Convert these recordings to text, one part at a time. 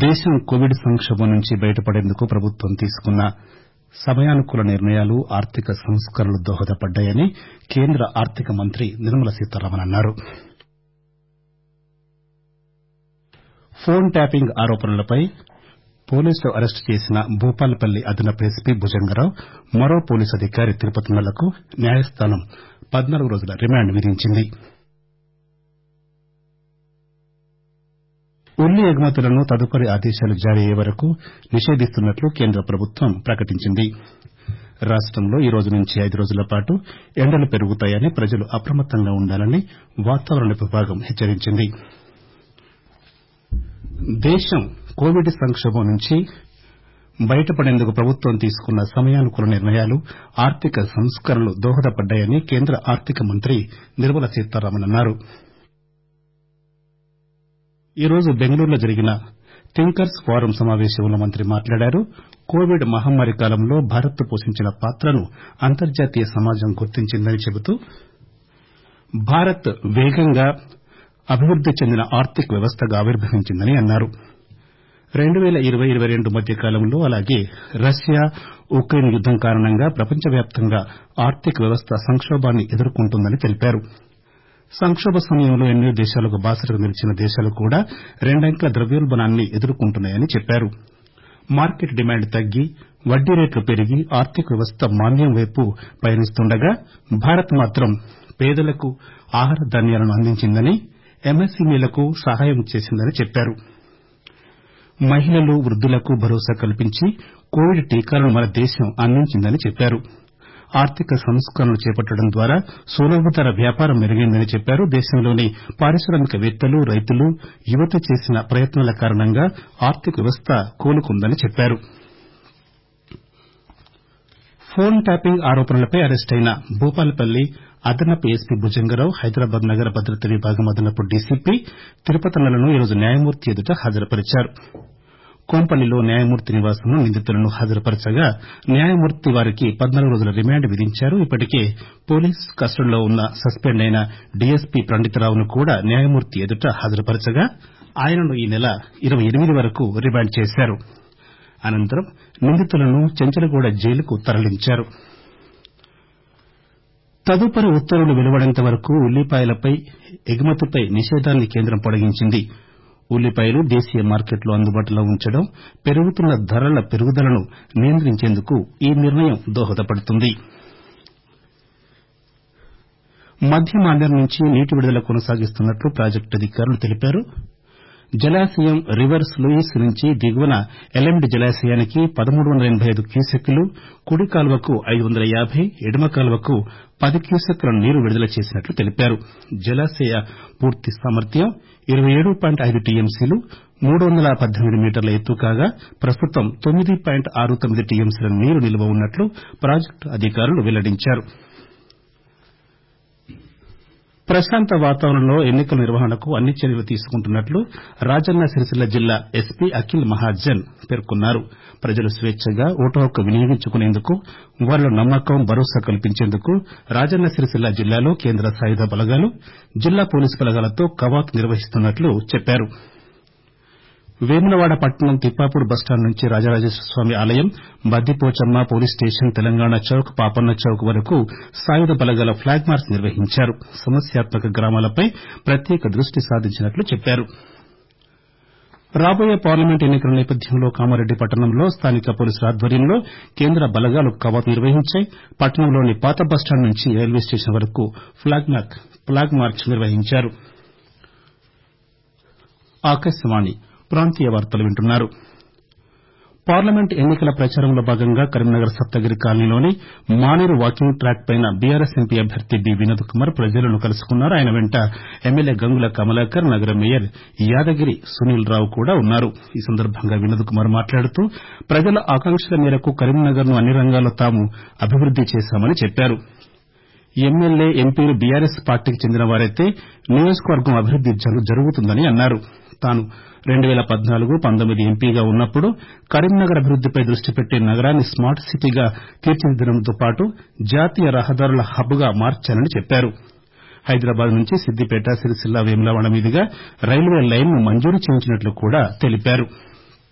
దేశం కోవిడ్ సంక్షోభం నుంచి బయటపడేందుకు ప్రభుత్వం తీసుకున్న సమయానుకూల నిర్ణయాలు ఆర్థిక సంస్కరణలు దోహదపడ్డాయని కేంద్ర ఆర్థిక మంత్రి నిర్మలా సీతారామన్ అన్నారు ఫోన్ ట్యాపింగ్ ఆరోపణలపై పోలీసులు అరెస్టు చేసిన భూపాలపల్లి అదనపు ఎస్పీ భుజంగరావు మరో పోలీసు అధికారి తిరుపతిలకు న్యాయస్థానం పద్నాలుగు రోజుల రిమాండ్ విధించింది ఉల్లి ఎగుమతులను తదుపరి ఆదేశాలు జారీ అయ్యే వరకు నిషేధిస్తున్నట్లు కేంద్ర ప్రభుత్వం ప్రకటించింది రాష్టంలో ఈ రోజు నుంచి ఐదు రోజుల పాటు ఎండలు పెరుగుతాయని ప్రజలు అప్రమత్తంగా ఉండాలని వాతావరణ విభాగం హెచ్చరించింది దేశం కోవిడ్ సంక్షోభం నుంచి బయటపడేందుకు ప్రభుత్వం తీసుకున్న సమయానుకూల నిర్ణయాలు ఆర్థిక సంస్కరణలు దోహదపడ్డాయని కేంద్ర ఆర్థిక మంత్రి నిర్మలా సీతారామన్ అన్నారు ఈ రోజు బెంగళూరులో జరిగిన థింకర్స్ ఫోరం సమావేశంలో మంత్రి మాట్లాడారు కోవిడ్ మహమ్మారి కాలంలో భారత్ పోషించిన పాత్రను అంతర్జాతీయ సమాజం గుర్తించిందని చెబుతూ భారత్ వేగంగా అభివృద్ది చెందిన ఆర్థిక వ్యవస్థగా ఆవిర్భవించిందని అన్నారు రెండు పేల ఇరవై ఇరవై రెండు మధ్య కాలంలో అలాగే రష్యా ఉక్రెయిన్ యుద్దం కారణంగా ప్రపంచవ్యాప్తంగా ఆర్థిక వ్యవస్థ సంక్షోభాన్ని ఎదుర్కొంటోందని తెలిపారు సంక్షోభ సమయంలో ఎన్నో దేశాలకు బాసటగా నిలిచిన దేశాలు కూడా రెండంకెల ద్రవ్యోల్బణాన్ని ఎదుర్కొంటున్నాయని చెప్పారు మార్కెట్ డిమాండ్ తగ్గి వడ్డీ రేట్లు పెరిగి ఆర్థిక వ్యవస్థ మాంద్యం వైపు పయనిస్తుండగా భారత్ మాత్రం పేదలకు ఆహార ధాన్యాలను అందించిందని ఎంఎస్ఎంఈలకు సహాయం చేసిందని చెప్పారు మహిళలు వృద్దులకు భరోసా కల్పించి కోవిడ్ టీకాలను మన దేశం అందించిందని చెప్పారు ఆర్థిక సంస్కరణలు చేపట్టడం ద్వారా సులభతర వ్యాపారం మెరుగైందని చెప్పారు దేశంలోని పారిశ్రామికవేత్తలు రైతులు యువత చేసిన ప్రయత్నాల కారణంగా ఆర్థిక వ్యవస్థ కోలుకుందని చెప్పారు ఫోన్ ట్యాపింగ్ ఆరోపణలపై అరెస్టైన భూపాలపల్లి అదనపు ఎస్పీ భుజంగరావు హైదరాబాద్ నగర భద్రత విభాగం అదనపు డీసీపీ తిరుపతన్నలను ఈరోజు న్యాయమూర్తి ఎదుట హాజరుపరిచారు కోంపల్లిలో న్యాయమూర్తి నివాసంలో నిందితులను హాజరుపరచగా న్యాయమూర్తి వారికి పద్నాలుగు రోజుల రిమాండ్ విధించారు ఇప్పటికే పోలీస్ కస్టడీలో ఉన్న సస్పెండ్ అయిన డీఎస్పీ పండితరావును కూడా న్యాయమూర్తి ఎదుట హాజరుపరచగా ఆయనను ఈ నెల ఇరవై ఎనిమిది వరకు రిమాండ్ చేశారు అనంతరం నిందితులను చెంచలగూడ జైలుకు తరలించారు తదుపరి ఉత్తర్వులు వెలువడేంత వరకు ఉల్లిపాయలపై ఎగుమతిపై నిషేధాన్ని కేంద్రం పొడిగించింది ఉల్లిపాయలు దేశీయ మార్కెట్లో అందుబాటులో ఉంచడం పెరుగుతున్న ధరల పెరుగుదలను నియంత్రించేందుకు ఈ నిర్ణయం దోహదపడుతుంది మధ్య మాండర్ నుంచి నీటి విడుదల కొనసాగిస్తున్నట్లు ప్రాజెక్టు అధికారులు తెలిపారు జలాశయం రివర్స్ లూయిస్ నుంచి దిగువన ఎలెండ్ జలాశయానికి పదమూడు వందల ఎనబై ఐదు క్యూసెక్కులు కుడి కాలువకు ఐదు వందల యాబై ఎడమ కాలువకు పది క్యూసెక్కుల నీరు విడుదల చేసినట్లు తెలిపారు జలాశయ పూర్తి సామర్థ్యం ఇరవై ఏడు పాయింట్ ఐదు టీఎంసీలు మూడు వందల పద్దెనిమిది మీటర్ల ఎత్తు కాగా ప్రస్తుతం తొమ్మిది పాయింట్ ఆరు తొమ్మిది టీఎంసీల నీరు నిల్వ ఉన్నట్లు ప్రాజెక్టు అధికారులు వెల్లడించారు ప్రశాంత వాతావరణంలో ఎన్నికల నిర్వహణకు అన్ని చర్యలు తీసుకుంటున్నట్లు రాజన్న సిరిసిల్ల జిల్లా ఎస్పీ అఖిల్ మహాజన్ పేర్కొన్నారు ప్రజలు స్వేచ్చగా ఓటు హక్కు వినియోగించుకునేందుకు వారిలో నమ్మకం భరోసా కల్పించేందుకు రాజన్న సిరిసిల్ల జిల్లాలో కేంద్ర సాయుధ బలగాలు జిల్లా పోలీసు బలగాలతో కవాతు నిర్వహిస్తున్నట్లు చెప్పారు వేములవాడ పట్టణం తిప్పాపూర్ బస్టాండ్ నుంచి రాజరాజేశ్వర స్వామి ఆలయం బద్దిపోచమ్మ పోలీస్ స్టేషన్ తెలంగాణ చౌక్ పాపన్న చౌక్ వరకు సాయుధ బలగాల ఫ్లాగ్ మార్చ్ నిర్వహించారు సమస్యాత్మక గ్రామాలపై ప్రత్యేక దృష్టి సారించినట్లు చెప్పారు రాబోయే పార్లమెంట్ ఎన్నికల నేపథ్యంలో కామారెడ్డి పట్టణంలో స్థానిక పోలీసుల ఆధ్వర్యంలో కేంద్ర బలగాలు కవాతు నిర్వహించాయి పట్టణంలోని పాత బస్టాండ్ నుంచి రైల్వే స్టేషన్ వరకు ఫ్లాగ్ మార్చ్ నిర్వహించారు పార్లమెంట్ ఎన్నికల ప్రచారంలో భాగంగా కరీంనగర్ సప్తగిరి కాలనీలోని మానేరు వాకింగ్ ట్రాక్ పైన బీఆర్ఎస్ ఎంపీ అభ్యర్థి బి వినోద్ కుమార్ ప్రజలను కలుసుకున్నారు ఆయన వెంట ఎమ్మెల్యే గంగుల కమలాకర్ నగర మేయర్ యాదగిరి సునీల్ రావు కూడా ఉన్నారు ఈ సందర్భంగా వినోద్ కుమార్ మాట్లాడుతూ ప్రజల ఆకాంక్షల మేరకు కరీంనగర్ ను అన్ని రంగాల్లో తాము అభివృద్ది చేశామని చెప్పారు ఎమ్మెల్యే ఎంపీలు బీఆర్ఎస్ పార్టీకి చెందిన వారైతే నియోజకవర్గం అభివృద్ది జరుగుతుందని అన్నారు తాను రెండు పేల పద్నాలుగు పంతొమ్మిది ఎంపీగా ఉన్నప్పుడు కరీంనగర్ అభివృద్దిపై దృష్టి పెట్టి నగరాన్ని స్మార్ట్ సిటీగా తీర్చిదిద్దడంతో పాటు జాతీయ రహదారుల హబ్ గా మార్చానని చెప్పారు హైదరాబాద్ నుంచి సిద్దిపేట సిరిసిల్ల వేములవాడ మీదుగా రైల్వే లైన్ ను మంజూరు చేయించినట్లు కూడా తెలిపారు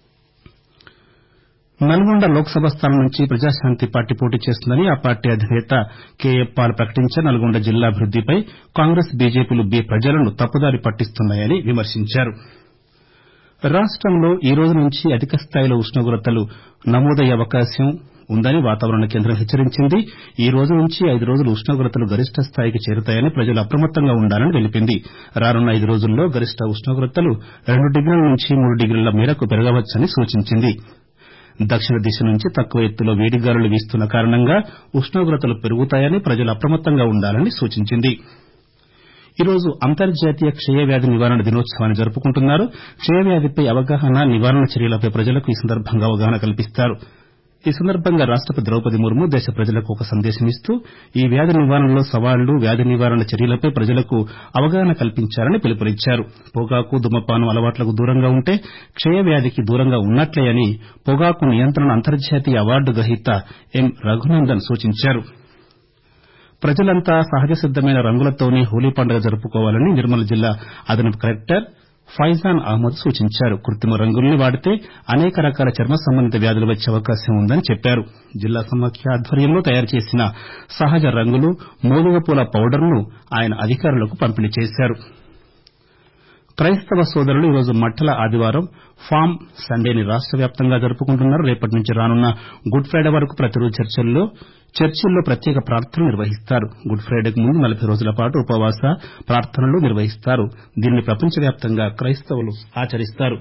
నల్గొండ లోక్సభ స్థానం నుంచి ప్రజాశాంతి పార్టీ పోటీ చేస్తుందని ఆ పార్టీ అధినేత కేఏ పాల్ ప్రకటించిన నల్గొండ జిల్లా అభివృద్దిపై కాంగ్రెస్ బీజేపీలు ప్రజలను తప్పుదారి పట్టిస్తున్నాయని విమర్శించారు రాష్టంలో ఈ రోజు నుంచి అధిక స్థాయిలో ఉష్ణోగ్రతలు నమోదయ్యే అవకాశం ఉందని వాతావరణ కేంద్రం హెచ్చరించింది ఈ రోజు నుంచి ఐదు రోజులు ఉష్ణోగ్రతలు గరిష్ట స్థాయికి చేరుతాయని ప్రజలు అప్రమత్తంగా ఉండాలని తెలిపింది రానున్న ఐదు రోజుల్లో గరిష్ట ఉష్ణోగ్రతలు రెండు డిగ్రీల నుంచి మూడు డిగ్రీల మేరకు పెరగవచ్చని సూచించింది దక్షిణ దిశ నుంచి తక్కువ ఎత్తులో వేడిగాలులు వీస్తున్న కారణంగా ఉష్ణోగ్రతలు పెరుగుతాయని ప్రజలు అప్రమత్తంగా ఉండాలని సూచించింది ఈ రోజు అంతర్జాతీయ క్షయవ్యాధి నివారణ దినోత్సవాన్ని జరుపుకుంటున్నారు క్షయవ్యాధిపై అవగాహన నివారణ చర్యలపై ప్రజలకు ఈ సందర్భంగా అవగాహన కల్పిస్తారు ఈ సందర్భంగా రాష్టపతి ద్రౌపది ముర్ము దేశ ప్రజలకు ఒక సందేశమిస్తూ ఈ వ్యాధి నివారణలో సవాళ్లు వ్యాధి నివారణ చర్యలపై ప్రజలకు అవగాహన కల్పించాలని పిలుపునిచ్చారు పొగాకు ధూమపానం అలవాట్లకు దూరంగా ఉంటే క్షయవ్యాధికి దూరంగా ఉన్నట్లే అని పొగాకు నియంత్రణ అంతర్జాతీయ అవార్డు గ్రహీత ఎం రఘునందన్ సూచించారు ప్రజలంతా సహజ సిద్దమైన రంగులతోనే హోలీ పండుగ జరుపుకోవాలని నిర్మల్ జిల్లా అదనపు కలెక్టర్ ఫైజాన్ అహ్మద్ సూచించారు కృత్రిమ రంగుల్ని వాడితే అనేక రకాల చర్మ సంబంధిత వ్యాధులు వచ్చే అవకాశం ఉందని చెప్పారు జిల్లా సమాఖ్య ఆధ్వర్యంలో తయారు చేసిన సహజ రంగులు మోదుగ పూల పౌడర్ను ఆయన అధికారులకు పంపిణీ చేశారు క్రైస్తవ సోదరులు ఈరోజు మట్టల ఆదివారం ఫామ్ సండేని రాష్ట వ్యాప్తంగా జరుపుకుంటున్నారు రేపటి నుంచి రానున్న గుడ్ ఫ్రైడే వరకు ప్రతిరోజు చర్చిల్లో ప్రత్యేక ప్రార్థనలు నిర్వహిస్తారు గుడ్ ఫ్రైడేకు ముందు నలబై రోజుల పాటు ఉపవాస ప్రార్థనలు నిర్వహిస్తారు దీనిని ప్రపంచవ్యాప్తంగా క్రైస్తవులు ఆచరిస్తారు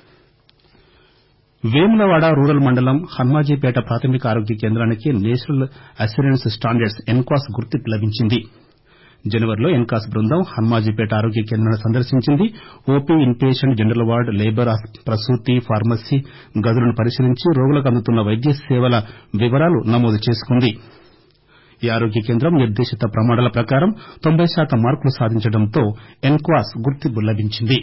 వేములవాడ రూరల్ మండలం హన్మాజీపేట ప్రాథమిక ఆరోగ్య కేంద్రానికి నేషనల్ అష్యూరెన్స్ స్టాండర్డ్స్ ఎన్కాస్ గుర్తింపు లభించింది జనవరిలో ఎన్కాస్ బృందం హన్మాజీపేట ఆరోగ్య కేంద్రాన్ని సందర్శించింది OP in patient general ward labour ప్రసూతి ఫార్మసీ గదులను పరిశీలించి రోగులకు అందుతున్న వైద్య సేవల వివరాలు నమోదు చేసుకుంది ఈ ఆరోగ్య కేంద్రం నిర్దేశిత ప్రమాణాల ప్రకారం తొంభై శాతం మార్కులు సాధించడంతో ఎన్కాస్ గుర్తింపు లభించింది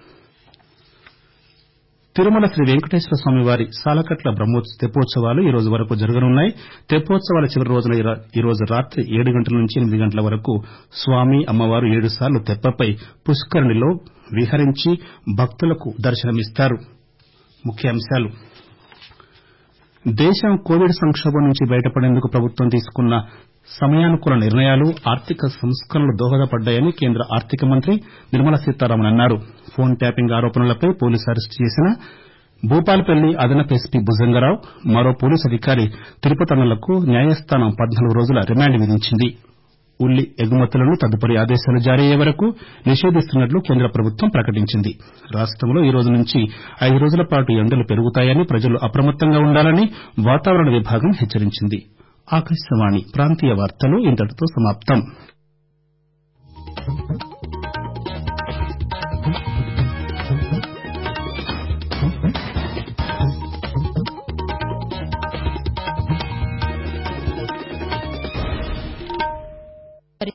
తిరుమల శ్రీ వెంకటేశ్వర స్వామివారి సాలకట్ల తెప్పోత్సవాలు ఈ రోజు వరకు జరగనున్నాయి తెప్పోత్సవాల చివరి రోజున ఈ రోజు రాత్రి ఏడు గంటల నుంచి ఎనిమిది గంటల వరకు స్వామి అమ్మవారు ఏడుసార్లు తెప్పపై పుష్కరిణిలో విహరించి భక్తులకు దర్శనమిస్తారు దేశం కోవిడ్ సంకోభం నుంచి బయటపడేందుకు ప్రభుత్వం తీసుకున్న సమయానుకూల నిర్ణయాలు ఆర్థిక సంస్కరణలు దోహదపడ్డాయని కేంద్ర ఆర్థిక మంత్రి నిర్మలా సీతారామన్ అన్నారు ఫోన్ ట్యాపింగ్ ఆరోపణలపై పోలీసులు అరెస్టు చేసిన భూపాలపల్లి అదనపు ఎస్పీ భుజంగరావు మరో పోలీసు అధికారి తిరుపతన్నలకు న్యాయస్థానం పద్నాలుగు రోజుల రిమాండ్ విధించింది ఉల్లి ఎగుమతులను తదుపరి ఆదేశాలు జారీ అయ్యే వరకు నిషేధిస్తున్నట్లు కేంద్ర ప్రభుత్వం ప్రకటించింది రాష్టంలో ఈ రోజు నుంచి ఐదు రోజుల పాటు ఎండలు పెరుగుతాయని ప్రజలు అప్రమత్తంగా ఉండాలని వాతావరణ విభాగం హెచ్చరించింది ఆకాశవాణి ప్రాంతీయ వార్తలు ఇంతటితో సమాప్తం